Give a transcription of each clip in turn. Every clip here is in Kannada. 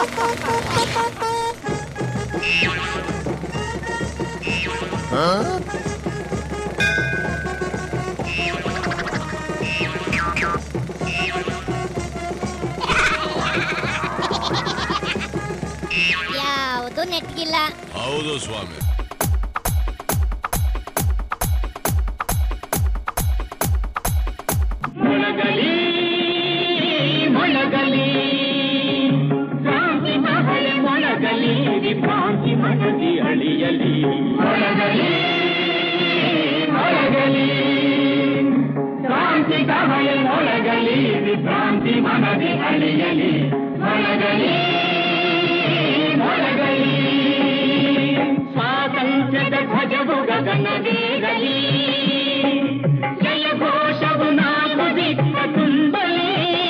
ಯಾವುದು ನೆಟ್ಗಿಲ್ಲ ಹೌದು ಸ್ವಾಮಿ ಮೊಳಗಲಿ ಮೊಳಗಲಿ ಕ್ರಾಂತಿ ಮಹಳೆ ಮೊಳಗಲಿ ವಿಭ್ರಾಂತಿ ಮನದಿ ಅಳಿಯಲಿ ಮೊಳಗಲಿ ಮೊಳಗಲಿ ಕ್ರಾಂತಿ ಕಹಳೆ ಮೊಳಗಲಿ ವಿಭ್ರಾಂತಿ ಮನದಿ ಅಳಿಯಲಿ ಮೊಳಗಲಿ ಮೊಳಗಲಿ ಸ್ವಾತಂತ್ರ್ಯದ ಧ್ವಜವು ಗಗನವೇಗಲಿ ಜಯ ಘೋಷವು ನಾಲ್ಕು ದಿಕ್ಕ ತುಂಬಲಿ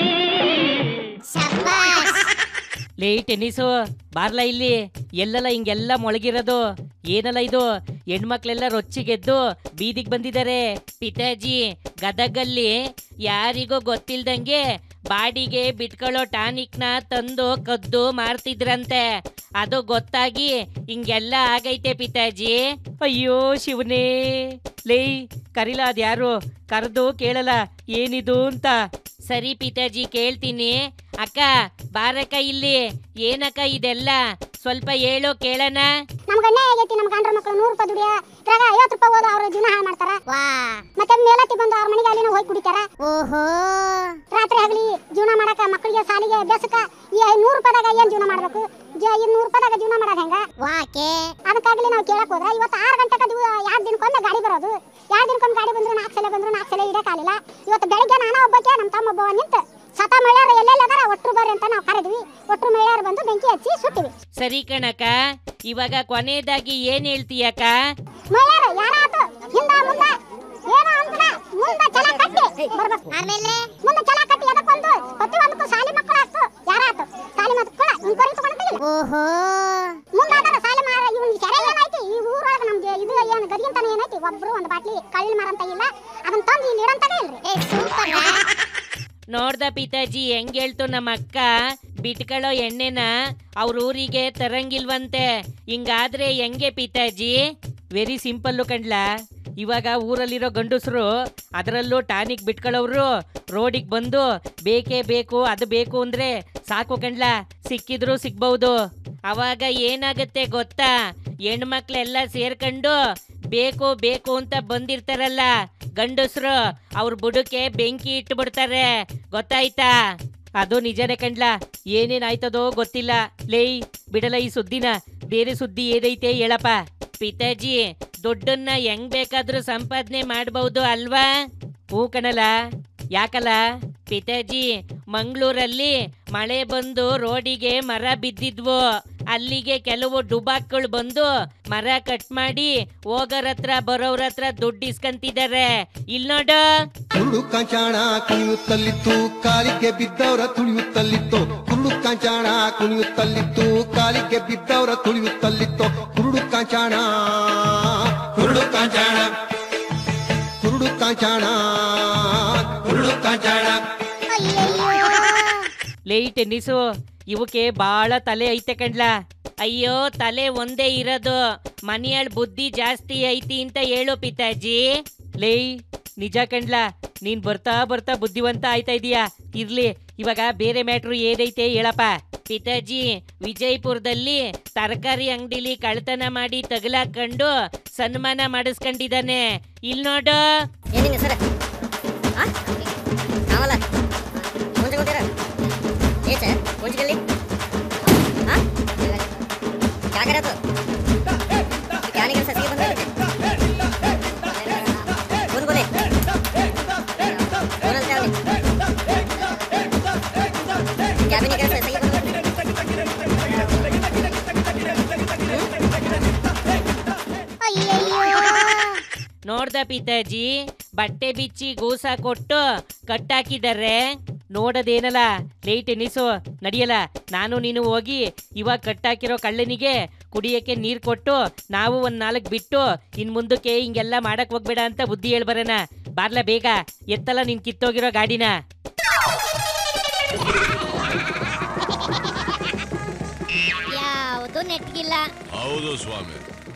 ಲೇ ಟೆನ್ನಿಸು ಬಾರ್ಲ ಇಲ್ಲಿ ಎಲ್ಲಲ್ಲ ಹಿಂಗೆಲ್ಲ ಮೊಳಗಿರೋದು ಏನಲ್ಲ ಇದು ಹೆಣ್ಮಕ್ಳೆಲ್ಲ ರೊಚ್ಚಿಗೆದ್ದು ಬೀದಿಗೆ ಬಂದಿದ್ದಾರೆ ಪಿತಾಜಿ ಗದಗಲ್ಲಿ ಯಾರಿಗೂ ಗೊತ್ತಿಲ್ದಂಗೆ ಬಾಡಿಗೆ ಬಿಟ್ಕೊಳ್ಳೋ ಟಾನಿಕ್ನ ತಂದು ಕದ್ದು ಮಾರ್ತಿದ್ರಂತೆ ಅದು ಗೊತ್ತಾಗಿ ಹಿಂಗೆಲ್ಲ ಆಗೈತೆ ಪಿತಾಜಿ ಅಯ್ಯೋ ಶಿವನೇ ಲೇ ಕರಿಲ ಅದ್ಯಾರು ಕರೆದು ಕೇಳಲ್ಲ ಏನಿದು ಅಂತ ಸರಿ ಪಿತಾಜಿ ಕೇಳ್ತೀನಿ ಅಕ್ಕ ಬಾರಕ್ಕ ಇಲ್ಲಿ ಏನಕ್ಕ ಇದೆಲ್ಲ ಸ್ವಲ್ಪ ಹೇಳೋ ಕೇಳಣ ನಮ್ಗೆ ಅನ್ಯಾಯ ಆಗೈತಿ ನಮ್ಮ ಗಂಡ್ರ ಮಕ್ಕಳು ನೂರು ರೂಪಾಯಿ ದುಡಿಯ ಇದ್ರಾಗ ಐವತ್ತು ರೂಪಾಯಿ ಹೋದ ಅವ್ರ ಜೀವನ ಹಾಳು ಮಾಡ್ತಾರ ವಾ ಮತ್ತೆ ಮೇಲತ್ತಿ ಬಂದು ಅವ್ರ ಮನೆಗೆ ಅಲ್ಲಿನ ಹೋಗಿ ಕುಡಿತಾರ ಓಹೋ ರಾತ್ರಿ ಆಗಲಿ ಜೀವನ ಮಾಡಕ ಮಕ್ಕಳಿಗೆ ಸಾಲಿಗೆ ಅಭ್ಯಾಸಕ್ಕ ಈ ನೂರು ರೂಪಾಯಿದಾಗ ಏನ್ ಜೀವನ ಮಾಡ್ಬೇಕು ಜ- ಈ ನೂರು ರೂಪಾಯಿದಾಗ ಜೀವನ ಮಾಡೋದು ಹೆಂಗ ವಾಕೆ ಅದಕ್ಕಾಗಲಿ ನಾವು ಕೇಳಕ್ ಹೋದ್ರ ಇವತ್ತು ಆರು ಗಂಟೆಗೆ ಎರಡು ದಿನಕ್ಕೊಮ್ಮೆ ಗಾಡಿ ಬರೋದು ಎರಡು ದಿನಕ್ಕೊಮ್ಮೆ ಗಾಡಿ ಬಂದ್ರು ನಾಲ್ಕು ಸಲ ಬಂದ್ರು ನಾಲ್ಕು ಸಲ ಇಡಕ್ಕಾಗಲಿಲ್ಲ ಇವತ್ತು ಬೆಳಿಗ್ಗೆ ನಾನು ಒಬ್ಬಕ್ಕೆ ನಮ್ಮ ತಮ್ಮ ಒಬ್ಬ ನಿಂತು ಸತ ಮಹಿಳೆಯರು ಎಲ್ಲೆಲ್ಲಿ ಅದಾರ ಒಟ್ರು ಬರ್ರಿ ಅಂತ ನಾವು ಕರೆದ್ವಿ ಒಟ್ರು ಮಹಿಳೆಯರು ಬಂದು ಬೆಂಕಿ ಹಚ್ಚಿ ಸುಟ್ಟಿವಿ ಸರಿ ಕಣಕ್ಕ ಇವಾಗ ಕೊನೆಯದಾಗಿ ಏನ್ ಹೇಳ್ತೀಯಕ್ಕ ಮಹಿಳೆಯರು ಯಾರಾತು ಹಿಂದ ಮುಂದ ಏನೋ ಅಂತದ ಮುಂದ ಚಲ ಕಟ್ಟಿ ಬರ್ಬೇಕು ಆಮೇಲೆ ಮುಂದೆ ಚಲ ಕಟ್ಟಿ ಎದಕ್ಕೊಂದು ಪ್ರತಿಯೊಂದಕ್ಕೂ ಸಾಲಿ ಮಕ್ಕಳು ಆತು ಯಾರಾತು ಸಾಲಿ ಮಕ್ಕಳ ಇನ್ಕ್ವೈರಿ ತಗೊಂಡಿಲ್ಲ ಓಹೋ ಮುಂದಾದರ ಸಾಲಿ ಮಾರ ಇವನ್ ಕೆರೆ ಏನಾಯ್ತು ಈ ಊರೊಳಗ ನಮ್ಗೆ ಇದು ಏನು ಗದಿಗಿಂತಾನೆ ಏನೈತಿ ಒಬ್ರು ಒಂದು ಬಾಟ್ಲಿ ಕಳ್ಳಿ ಮಾರಂತ ಇಲ್ಲ ಅದನ್ನ ತಂದು ಇಲ್ಲಿ ಇಡಂತಾನೆ ಇಲ್ರಿ ಏ ಸೂಪರ್ ನೋಡ್ದ ಪಿತಾಜಿ ಹೆಂಗ್ ಹೇಳ್ತು ನಮ್ಮ ಅಕ್ಕ ಬಿಟ್ಕೊಳ್ಳೋ ಎಣ್ಣೆನ ಅವ್ರ ಊರಿಗೆ ತರಂಗಿಲ್ವಂತೆ ಹಿಂಗಾದ್ರೆ ಹೆಂಗೆ ಪಿತಾಜಿ ವೆರಿ ಸಿಂಪಲ್ಲು ಕಣ್ಲಾ ಇವಾಗ ಊರಲ್ಲಿರೋ ಗಂಡಸರು ಅದರಲ್ಲೂ ಟಾನಿಕ್ ಬಿಟ್ಕೊಳ್ಳೋರು ರೋಡಿಗೆ ಬಂದು ಬೇಕೇ ಬೇಕು ಅದು ಬೇಕು ಅಂದ್ರೆ ಸಾಕು ಕಣ್ಲಾ ಸಿಕ್ಕಿದ್ರು ಸಿಗ್ಬಹುದು ಅವಾಗ ಏನಾಗುತ್ತೆ ಗೊತ್ತಾ ಹೆಣ್ಮಕ್ಳೆಲ್ಲ ಸೇರ್ಕೊಂಡು ಬೇಕು ಬೇಕು ಅಂತ ಬಂದಿರ್ತಾರಲ್ಲ ಗಂಡಸ್ರು ಅವ್ರ ಬುಡಕ್ಕೆ ಬೆಂಕಿ ಇಟ್ಬಿಡ್ತಾರೆ ಗೊತ್ತಾಯ್ತಾ ಅದು ನಿಜನೇ ಕಣ್ಲಾ ಏನೇನಾಯ್ತದೋ ಗೊತ್ತಿಲ್ಲ ಲೇಯ್ ಬಿಡಲ್ಲ ಈ ಸುದ್ದಿನ ಬೇರೆ ಸುದ್ದಿ ಏನೈತೆ ಹೇಳಪ್ಪ ಪಿತಾಜಿ ದುಡ್ಡನ್ನ ಹೆಂಗ್ ಬೇಕಾದ್ರೂ ಸಂಪಾದನೆ ಮಾಡ್ಬಹುದು ಅಲ್ವಾ ಹೂ ಕಣಲ ಯಾಕಲ್ಲ ಪಿತಾಜಿ ಮಂಗಳೂರಲ್ಲಿ ಮಳೆ ಬಂದು ರೋಡಿಗೆ ಮರ ಬಿದ್ದಿದ್ವು ಅಲ್ಲಿಗೆ ಕೆಲವು ಡುಬಾಕ್ಗಳು ಬಂದು ಮರ ಕಟ್ ಮಾಡಿ ಹೋಗೋರ್ ಹತ್ರ ಬರೋವ್ರ ಹತ್ರ ದುಡ್ಡು ಇಸ್ಕಂತಿದ್ದಾರೆ ಇಲ್ ನೋಡು ಕುರುಡು ಕಾಂಚಾಣ ಕುಣಿಯುತ್ತಲಿತ್ತು ಕಾಲಿಗೆ ಬಿದ್ದವರ ತುಳಿಯುತ್ತಲಿತ್ತು ಕುರುಡು ಕಾಂಚಾಣ ಕುಣಿಯುತ್ತಲಿತ್ತು ಕಾಲಿಗೆ ಬಿದ್ದವರ ತುಳಿಯುತ್ತಲಿತ್ತು ಕುರುಡು ಕಾಂಚಾಣ ಕುರುಡು ಕಾಂಚಾಣ ಕುರುಡು ಕಾಂಚಾಣ ಕುರುಡು ಕಾಂಚಾಣ ಲೇ ಟೆನ್ನಿಸು ಇವಕ್ಕೆ ಬಾಳ ತಲೆ ಐತೆ ಕಣ್ಲಾ ಅಯ್ಯೋ ತಲೆ ಒಂದೇ ಇರೋದು ಮನೆಯಳ್ ಬುದ್ಧಿ ಜಾಸ್ತಿ ಐತಿ ಅಂತ ಹೇಳು ಪಿತಾಜಿ ಲೇ ನಿಜ ಕಣ್ಲಾ ನೀನ್ ಬರ್ತಾ ಬರ್ತಾ ಬುದ್ಧಿವಂತ ಆಯ್ತಾ ಇದೀಯಾ ಇರ್ಲಿ ಇವಾಗ ಬೇರೆ ಮ್ಯಾಟ್ರು ಏನೈತೆ ಹೇಳಪ್ಪ ಪಿತಾಜಿ ವಿಜಯಪುರದಲ್ಲಿ ತರಕಾರಿ ಅಂಗಡಿಲಿ ಕಳ್ತನ ಮಾಡಿ ತಗಲಾಕೊಂಡು ಸನ್ಮಾನ ಮಾಡಿಸ್ಕೊಂಡಿದ್ದಾನೆ ಇಲ್ ನೋಡು ಏನಿನ ಸರ್ ನಾವಲ್ಲ ಮುಂಚೆ ಗೊತ್ತೀರ ಏ ಸರ್ ಮುಂಚೆಗಲ್ಲಿ ಹಾಂ ಜಾಗರದು ಯಾನಿಗೆ ಸಸಿಗೆ ಬಂದ ಫೋನ್ ಬೋಲೆ ಫೋನಲ್ಲಿ ಚಾವಣಿ ಕ್ಯಾಬಿನಿಗೆ ಸಸಿಗೆ ಬಂದ ನೋಡ್ದ ಪಿತಾಜಿ ಬಟ್ಟೆ ಬಿಚ್ಚಿ ಗೂಸ ಕೊಟ್ಟು ಕಟ್ಟಾಕಿದ್ದಾರೆ ನೋಡೋದೇನಲ್ಲ ಲೇಟ್ ಎನಿಸು ನಡಿಯಲ್ಲ ನಾನು ನೀನು ಹೋಗಿ ಇವಾಗ ಕಟ್ಟಾಕಿರೋ ಕಳ್ಳನಿಗೆ ಕುಡಿಯಕ್ಕೆ ನೀರ್ ಕೊಟ್ಟು ನಾವು ಒಂದ್ ನಾಲ್ಕು ಬಿಟ್ಟು ಇನ್ ಮುಂದಕ್ಕೆ ಹಿಂಗೆಲ್ಲ ಮಾಡಕ್ ಹೋಗ್ಬೇಡ ಅಂತ ಬುದ್ಧಿ ಹೇಳ್ಬರಣ ಬಾರ್ಲ ಬೇಗ ಎತ್ತಲ್ಲ ನಿನ್ ಕಿತ್ತೋಗಿರೋ ಗಾಡಿನ ನೆಟ್ಗಿಲ್ಲ ಹೌದು ಸ್ವಾಮಿ